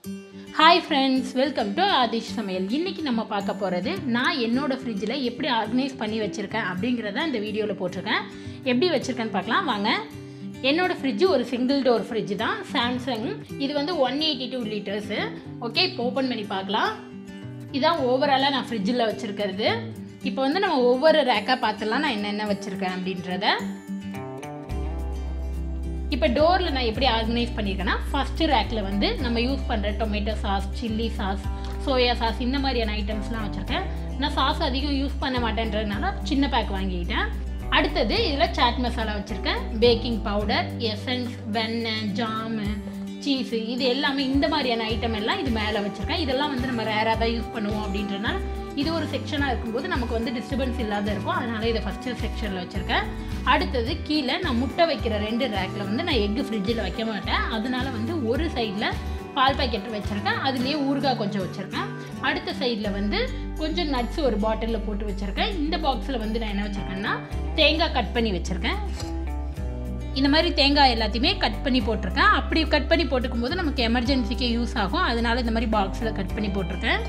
hi friends welcome to Aadhish சமையல் இன்றைக்கி நம்ம பார்க்க போகிறது நான் என்னோடய ஃப்ரிட்ஜில் எப்படி ஆர்கனைஸ் பண்ணி வச்சுருக்கேன் அப்படிங்கிறத இந்த வீடியோவில் போட்டிருக்கேன் எப்படி வச்சுருக்கேன்னு பார்க்கலாம் வாங்க என்னோட ஃப்ரிட்ஜு ஒரு சிங்கிள் டோர் ஃப்ரிட்ஜ் தான் சாம்சங் இது வந்து one eighty two litres okay இப்போ ஓப்பன் பண்ணி பார்க்கலாம் இதான் ஓவராலாக நான் ஃப்ரிட்ஜில் வச்சுருக்கிறது இப்போ வந்து நம்ம ஒவ்வொரு ரேக்காக பார்த்துலாம் நான் என்னென்ன வச்சுருக்கேன் அப்படின்றத இப்போ டோரில் நான் எப்படி ஆர்கனைஸ் பண்ணியிருக்கேன்னா ஃபஸ்ட்டு ரேக்கில் வந்து நம்ம யூஸ் பண்ணுற tomato sauce chilli sauce soya sauce இந்த மாதிரியான ஐட்டம்ஸ்லாம் வச்சுருக்கேன் நான் சாஸ் அதிகம் யூஸ் பண்ண மாட்டேன்றதுனால சின்ன பேக் வாங்கிக்கிட்டேன் அடுத்தது இதில் சாட் மசாலா வச்சுருக்கேன் பேக்கிங் பவுடர் எசன்ஸ் வெண்ணெய் ஜாமு சீஸு இது எல்லாமே இந்த மாதிரியான ஐட்டம் எல்லாம் இது மேலே வச்சுருக்கேன் இதெல்லாம் வந்து நம்ம ரேராக தான் யூஸ் பண்ணுவோம் அப்படின்றனால இது ஒரு செக்ஷனாக இருக்கும்போது நமக்கு வந்து டிஸ்டர்பன்ஸ் இல்லாத இருக்கும் அதனால் இதை ஃபஸ்ட்டு செக்ஷனில் வச்சுருக்கேன் அடுத்தது கீழே நான் முட்டை வைக்கிற ரெண்டு ரேக்கில் வந்து நான் எக்கு ஃப்ரிட்ஜில் வைக்க மாட்டேன் அதனால வந்து ஒரு சைடில் பால் பாக்கெட் வச்சுருக்கேன் அதுலேயே ஊறுகாய் கொஞ்சம் வச்சுருக்கேன் அடுத்த சைடில் வந்து கொஞ்சம் நட்ஸ் ஒரு பாட்டிலில் போட்டு வச்சுருக்கேன் இந்த பாக்ஸில் வந்து நான் என்ன வச்சுருக்கேன்னா தேங்காய் கட் பண்ணி வச்சுருக்கேன் இந்த மாதிரி தேங்காய் எல்லாத்தையுமே கட் பண்ணி போட்டிருக்கேன் அப்படி கட் பண்ணி போட்டுக்கும் போது நமக்கு எமர்ஜென்சிக்கு யூஸ் ஆகும் அதனால இந்த மாதிரி பாக்ஸில் கட் பண்ணி போட்டிருக்கேன்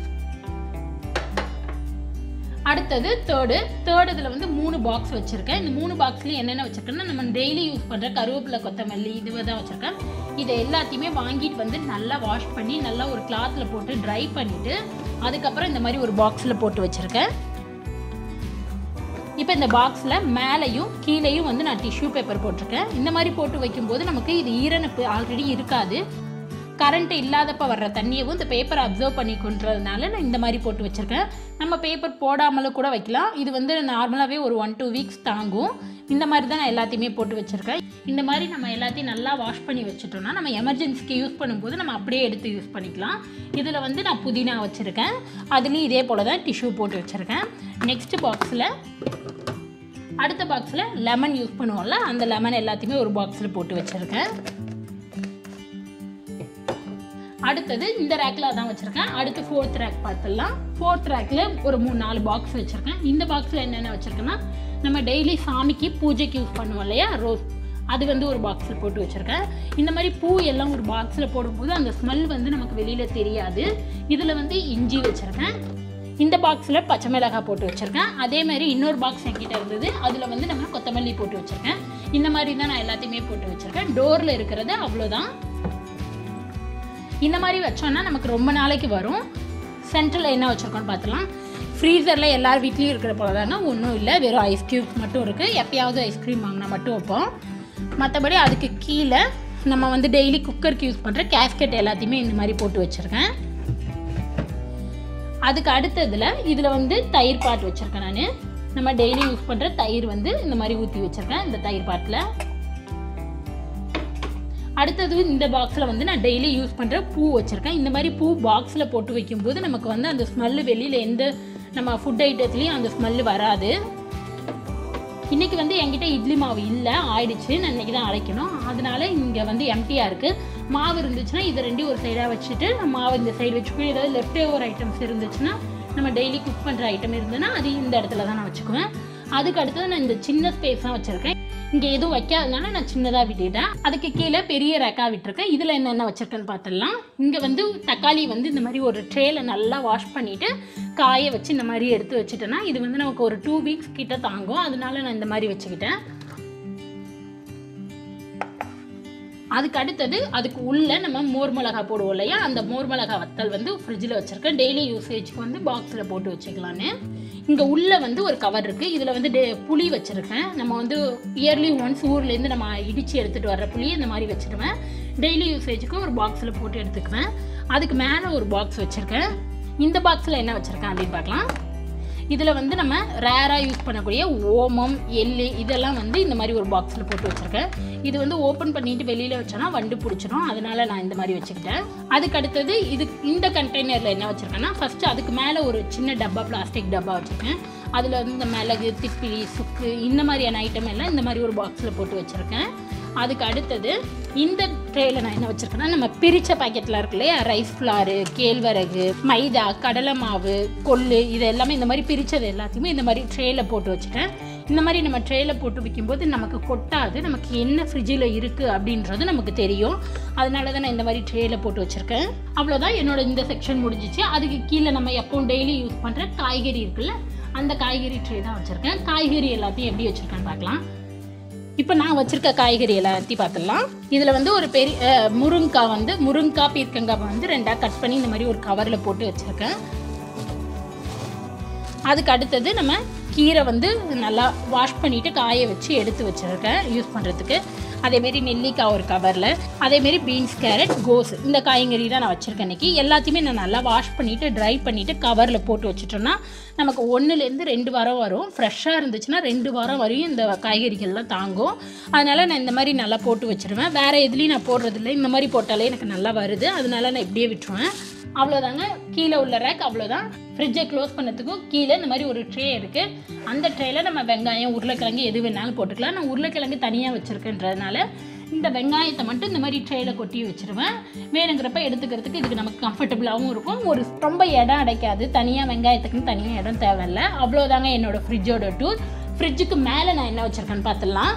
அடுத்தது தேர்டு தேர்டு இதில் வந்து மூணு பாக்ஸ் வச்சுருக்கேன் இந்த மூணு பாக்ஸ்லேயும் என்னென்ன வச்சுருக்கேன்னா நம்ம டெய்லி யூஸ் பண்ணுற கருவேப்பிலை கொத்தமல்லி இதுவை தான் வச்சுருக்கேன் இதை எல்லாத்தையுமே வாங்கிட்டு வந்து நல்லா வாஷ் பண்ணி நல்லா ஒரு கிளாத்தில் போட்டு ட்ரை பண்ணிவிட்டு அதுக்கப்புறம் இந்த மாதிரி ஒரு பாக்ஸில் போட்டு வச்சுருக்கேன் இப்போ இந்த பாக்ஸில் மேலேயும் கீழேயும் வந்து நான் டிஷ்யூ பேப்பர் போட்டிருக்கேன் இந்த மாதிரி போட்டு வைக்கும்போது நமக்கு இது ஈரனப்பு ஆல்ரெடி இருக்காது கரண்ட் இல்லாதப்ப வர்ற தண்ணியவும் இந்த பேப்பரை அப்சர்வ் பண்ணி கொண்டுறதுனால நான் இந்த மாதிரி போட்டு வச்சுருக்கேன் நம்ம பேப்பர் போடாமலும் கூட வைக்கலாம் இது வந்து நார்மலாகவே ஒரு ஒன் டூ வீக்ஸ் தாங்கும் இந்த மாதிரி தான் நான் எல்லாத்தையுமே போட்டு வச்சுருக்கேன் இந்த மாதிரி நம்ம எல்லாத்தையும் நல்லா வாஷ் பண்ணி வச்சுட்டோம்னா நம்ம எமர்ஜென்சிக்கு யூஸ் பண்ணும்போது நம்ம அப்படியே எடுத்து யூஸ் பண்ணிக்கலாம் இதில் வந்து நான் புதினா வச்சுருக்கேன் அதுலேயும் இதே போல் தான் டிஷ்யூ போட்டு வச்சுருக்கேன் நெக்ஸ்ட் பாக்ஸில் அடுத்த பாக்ஸில் லெமன் யூஸ் பண்ணுவோம்ல அந்த லெமன் எல்லாத்தையுமே ஒரு பாக்ஸில் போட்டு வச்சுருக்கேன் அடுத்தது இந்த ரேக்கில் தான் வச்சுருக்கேன் அடுத்து ஃபோர்த் ரேக் பார்த்துடலாம் ஃபோர்த் ரேக்கில் ஒரு மூணு நாலு பாக்ஸ் வச்சுருக்கேன் இந்த பாக்ஸில் என்னென்ன வச்சுருக்கேன்னா நம்ம டெய்லி சாமிக்கு பூஜைக்கு யூஸ் பண்ணுவோம் இல்லையா ரோஸ் அது வந்து ஒரு பாக்ஸில் போட்டு வச்சுருக்கேன் இந்த மாதிரி பூ எல்லாம் ஒரு பாக்ஸில் போடும்போது அந்த ஸ்மெல் வந்து நமக்கு வெளியில் தெரியாது இதில் வந்து இஞ்சி வச்சுருக்கேன் இந்த பாக்ஸில் பச்சை மிளகாய் போட்டு வச்சுருக்கேன் அதே மாதிரி இன்னொரு பாக்ஸ் என்கிட்ட இருந்தது அதில் வந்து நம்ம கொத்தமல்லி போட்டு வச்சுருக்கேன் இந்த மாதிரி தான் நான் எல்லாத்தையுமே போட்டு வச்சுருக்கேன் டோரில் இருக்கிறது அவ்வளோதான் இந்த மாதிரி வச்சோன்னா நமக்கு ரொம்ப நாளைக்கு வரும் சென்டரில் என்ன வச்சுருக்கோன்னு பார்த்துலாம் ஃப்ரீசரில் எல்லார் வீட்லேயும் இருக்கிற போல தாங்க ஒன்றும் இல்லை வெறும் ஐஸ் க்யூப்ஸ் மட்டும் இருக்குது எப்பயாவது ஐஸ்கிரீம் வாங்கினா மட்டும் வைப்போம் மற்றபடி அதுக்கு கீழே நம்ம வந்து டெய்லி குக்கருக்கு யூஸ் பண்ணுற கேஸ்கெட் எல்லாத்தையுமே இந்த மாதிரி போட்டு வச்சுருக்கேன் அதுக்கு அடுத்ததில் இதில் வந்து தயிர் பாட் வச்சுருக்கேன் நான் நம்ம டெய்லி யூஸ் பண்ணுற தயிர் வந்து இந்த மாதிரி ஊற்றி வச்சுருக்கேன் இந்த தயிர் பாட்டில் அடுத்தது இந்த பாக்ஸில் வந்து நான் டெய்லி யூஸ் பண்ணுற பூ வச்சுருக்கேன் இந்த மாதிரி பூ பாக்ஸில் போட்டு வைக்கும்போது நமக்கு வந்து அந்த ஸ்மெல்லு வெளியில் எந்த நம்ம ஃபுட் ஐட்டத்துலேயும் அந்த ஸ்மெல்லு வராது இன்றைக்கி வந்து என்கிட்ட இட்லி மாவு இல்லை ஆயிடுச்சு நான் இன்றைக்கி தான் அரைக்கணும் அதனால இங்கே வந்து எம்டியாக இருக்குது மாவு இருந்துச்சுன்னா இதை ரெண்டையும் ஒரு சைடாக வச்சுட்டு நம்ம மாவு இந்த சைடு வச்சுக்குவேன் ஏதாவது லெஃப்ட் ஓவர் ஐட்டம்ஸ் இருந்துச்சுன்னா நம்ம டெய்லி குக் பண்ணுற ஐட்டம் இருந்ததுன்னா அது இந்த இடத்துல தான் நான் வச்சுக்குவேன் அதுக்கு அடுத்தது நான் இந்த சின்ன ஸ்பேஸ் தான் வச்சுருக்கேன் இங்கே எதுவும் வைக்காதனால நான் சின்னதாக விட்டுட்டேன் அதுக்கு கீழே பெரிய ரேக்காக விட்டுருக்கேன் இதில் என்னென்ன வச்சுருக்கேன்னு பார்த்துடலாம் இங்கே வந்து தக்காளி வந்து இந்த மாதிரி ஒரு ட்ரேல நல்லா வாஷ் பண்ணிவிட்டு காய வச்சு இந்த மாதிரி எடுத்து வச்சுட்டேன்னா இது வந்து நமக்கு ஒரு டூ வீக்ஸ் கிட்ட தாங்கும் அதனால நான் இந்த மாதிரி வச்சுக்கிட்டேன் அதுக்கு அடுத்தது அதுக்கு உள்ளே நம்ம மோர் மிளகா போடுவோம் இல்லையா அந்த மோர் மிளகா வத்தல் வந்து ஃப்ரிட்ஜில் வச்சுருக்கேன் டெய்லி யூசேஜ்க்கு வந்து பாக்ஸில் போட்டு வச்சுக்கலான்னு இங்கே உள்ளே வந்து ஒரு கவர் இருக்குது இதில் வந்து டே புளி வச்சுருக்கேன் நம்ம வந்து இயர்லி ஒன்ஸ் ஊர்லேருந்து நம்ம இடித்து எடுத்துகிட்டு வர்ற புளி இந்த மாதிரி வச்சுருவேன் டெய்லி யூசேஜுக்கு ஒரு பாக்ஸில் போட்டு எடுத்துக்குவேன் அதுக்கு மேலே ஒரு பாக்ஸ் வச்சுருக்கேன் இந்த பாக்ஸில் என்ன வச்சுருக்கேன் அப்படின்னு பார்க்கலாம் இதில் வந்து நம்ம ரேராக யூஸ் பண்ணக்கூடிய ஓமம் எள்ளு இதெல்லாம் வந்து இந்த மாதிரி ஒரு பாக்ஸில் போட்டு வச்சுருக்கேன் இது வந்து ஓப்பன் பண்ணிட்டு வெளியில் வச்சோன்னா வண்டு பிடிச்சிரும் அதனால நான் இந்த மாதிரி வச்சுக்கிட்டேன் அதுக்கு அடுத்தது இது இந்த கண்டெய்னரில் என்ன வச்சுருக்கேன்னா ஃபஸ்ட்டு அதுக்கு மேலே ஒரு சின்ன டப்பா பிளாஸ்டிக் டப்பா வச்சுருக்கேன் அதில் வந்து இந்த மிளகு திப்பிலி சுக்கு இந்த மாதிரியான ஐட்டம் எல்லாம் இந்த மாதிரி ஒரு பாக்ஸில் போட்டு வச்சுருக்கேன் அதுக்கு அடுத்தது இந்த ட்ரேயில் நான் என்ன வச்சுருக்கேன்னா நம்ம பிரித்த பாக்கெட்டில் இருக்கு இல்லையா ரைஸ் ஃப்ளாரு கேழ்வரகு மைதா கடலை மாவு கொள்ளு இது எல்லாமே இந்த மாதிரி பிரித்தது எல்லாத்தையுமே இந்த மாதிரி ட்ரேயில் போட்டு வச்சுட்டேன் இந்த மாதிரி நம்ம ட்ரேயில் போட்டு வைக்கும்போது நமக்கு கொட்டாது நமக்கு என்ன ஃப்ரிட்ஜில் இருக்குது அப்படின்றது நமக்கு தெரியும் அதனால தான் நான் இந்த மாதிரி ட்ரேயில் போட்டு வச்சுருக்கேன் அவ்வளோதான் என்னோட இந்த செக்ஷன் முடிஞ்சிச்சு அதுக்கு கீழே நம்ம எப்பவும் டெய்லி யூஸ் பண்ணுற காய்கறி இருக்குல்ல அந்த காய்கறி ட்ரே தான் வச்சுருக்கேன் காய்கறி எல்லாத்தையும் எப்படி வச்சுருக்கேன்னு பார்க்கலாம் இப்போ நான் வச்சுருக்க காய்கறி எல்லாத்தையும் பார்த்துடலாம் இதில் வந்து ஒரு பெரிய அஹ், முருங்கைக்காய் வந்து முருங்கைக்காய் பீர்க்கங்காய் வந்து ரெண்டாக கட் பண்ணி இந்த மாதிரி ஒரு கவரில் போட்டு வச்சுருக்கேன் அதுக்கு அடுத்தது நம்ம கீரை வந்து நல்லா வாஷ் பண்ணிவிட்டு காய வச்சு எடுத்து வச்சுருக்கேன் யூஸ் பண்ணுறதுக்கு அதேமாரி நெல்லிக்காய் ஒரு கவரில் அதேமாரி பீன்ஸ் கேரட் கோஸ் இந்த காய்கறி தான் நான் வச்சுருக்கேன் இன்றைக்கி எல்லாத்தையுமே நான் நல்லா வாஷ் பண்ணிவிட்டு ட்ரை பண்ணிவிட்டு கவரில் போட்டு வச்சுட்டோம்னா நமக்கு ஒன்றுலேருந்து ரெண்டு வாரம் வரும் ஃப்ரெஷ்ஷாக இருந்துச்சுன்னா ரெண்டு வாரம் வரையும் இந்த காய்கறிகள்லாம் தாங்கும் அதனால் நான் இந்த மாதிரி நல்லா போட்டு வச்சுருவேன் வேறு எதுலேயும் நான் போடுறதில்ல இந்த மாதிரி போட்டாலே எனக்கு நல்லா வருது அதனால நான் இப்படியே விட்டுருவேன் அவ்வளோதாங்க கீழே உள்ள ரேக் அவ்வளோதான் ஃப்ரிட்ஜை க்ளோஸ் பண்ணதுக்கும் கீழே இந்த மாதிரி ஒரு ட்ரே இருக்குது அந்த ட்ரேயில் நம்ம வெங்காயம் உருளைக்கிழங்கு எது வேணாலும் போட்டுக்கலாம் நான் உருளைக்கிழங்கு தனியாக வச்சுருக்கேன்றதுனால இந்த வெங்காயத்தை மட்டும் இந்த மாதிரி ட்ரேயில் கொட்டி வச்சுருவேன் வேணுங்கிறப்ப எடுத்துக்கிறதுக்கு இதுக்கு நமக்கு கம்ஃபர்டபுளாகவும் இருக்கும் ஒரு ரொம்ப இடம் அடைக்காது தனியாக வெங்காயத்துக்குன்னு தனியாக இடம் தேவையில்ல அவ்வளோதாங்க என்னோடய ஃப்ரிட்ஜோட டூர் ஃப்ரிட்ஜுக்கு மேலே நான் என்ன வச்சுருக்கேன்னு பார்த்துடலாம்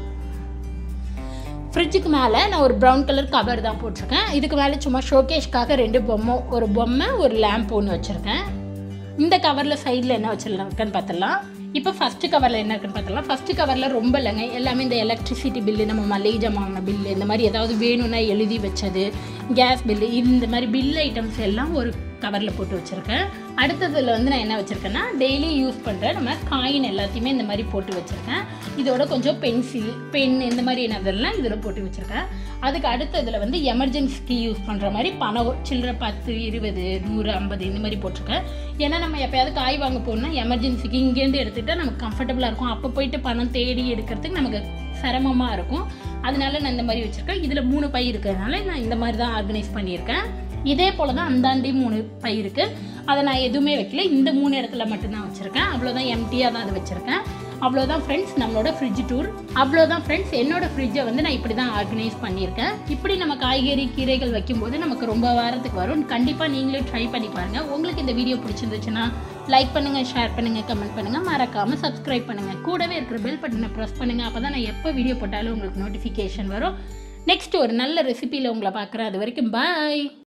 ஃப்ரிட்ஜுக்கு மேலே நான் ஒரு ப்ரௌன் கலர் கவர் தான் போட்டிருக்கேன் இதுக்கு மேலே சும்மா ஷோகேஷ்க்காக ரெண்டு பொம்மை ஒரு பொம்மை ஒரு லேம்ப் ஒன்று வச்சுருக்கேன் இந்த கவரில் சைடில் என்ன வச்சுருக்கேன்னு பார்த்துடலாம் இப்போ ஃபஸ்ட்டு கவரில் என்ன இருக்குன்னு பார்த்துடலாம் ஃபஸ்ட்டு கவரில் ரொம்ப இல்லைங்க எல்லாமே இந்த எலக்ட்ரிசிட்டி பில்லு நம்ம மளிகை ஜாமான் பில்லு இந்த மாதிரி ஏதாவது வேணும்னா எழுதி வச்சது கேஸ் பில்லு இந்த மாதிரி பில் ஐட்டம்ஸ் எல்லாம் ஒரு கவரில் போட்டு வச்சுருக்கேன் அடுத்ததில் வந்து நான் என்ன வச்சுருக்கேன்னா டெய்லி யூஸ் பண்ணுற நம்ம காயின் எல்லாத்தையுமே இந்த மாதிரி போட்டு வச்சுருக்கேன் இதோட கொஞ்சம் பென்சில் பென் இந்த மாதிரி என்னதெல்லாம் இதில் போட்டு வச்சுருக்கேன் அதுக்கு அடுத்ததில் வந்து எமர்ஜென்சிக்கு யூஸ் பண்ணுற மாதிரி பணம் சில்லறை பத்து இருபது நூறு ஐம்பது இந்த மாதிரி போட்டிருக்கேன் ஏன்னா நம்ம எப்போயாவது காய் வாங்க போகணும்னா எமர்ஜென்சிக்கு இங்கேருந்து எடுத்துகிட்டா நமக்கு கம்ஃபர்டபுளாக இருக்கும் அப்போ போயிட்டு பணம் தேடி எடுக்கிறதுக்கு நமக்கு சிரமமாக இருக்கும் அதனால நான் இந்த மாதிரி வச்சுருக்கேன் இதில் மூணு பை இருக்கிறதுனால நான் இந்த மாதிரி தான் ஆர்கனைஸ் பண்ணியிருக்கேன் இதே போல் தான் அந்தாண்டி மூணு பை இருக்குது அதை நான் எதுவுமே வைக்கல இந்த மூணு இடத்துல மட்டும்தான் வச்சுருக்கேன் அவ்வளோதான் எம்டியாக தான் அதை வச்சுருக்கேன் அவ்வளோதான் ஃப்ரெண்ட்ஸ் நம்மளோட ஃப்ரிட்ஜ் டூர் அவ்வளோதான் ஃப்ரெண்ட்ஸ் என்னோட ஃப்ரிட்ஜை வந்து நான் இப்படி தான் ஆர்கனைஸ் பண்ணியிருக்கேன் இப்படி நம்ம காய்கறி கீரைகள் வைக்கும்போது நமக்கு ரொம்ப வாரத்துக்கு வரும் கண்டிப்பாக நீங்களே ட்ரை பண்ணி பாருங்கள் உங்களுக்கு இந்த வீடியோ பிடிச்சிருந்துச்சுன்னா லைக் பண்ணுங்கள் ஷேர் பண்ணுங்கள் கமெண்ட் பண்ணுங்கள் மறக்காமல் சப்ஸ்கிரைப் பண்ணுங்கள் கூடவே இருக்கிற பெல் பட்டனை ப்ரெஸ் பண்ணுங்கள் அப்போ தான் நான் எப்போ வீடியோ போட்டாலும் உங்களுக்கு நோட்டிஃபிகேஷன் வரும் நெக்ஸ்ட் ஒரு நல்ல ரெசிபியில் உங்களை பார்க்குறேன் அது வரைக்கும் பாய்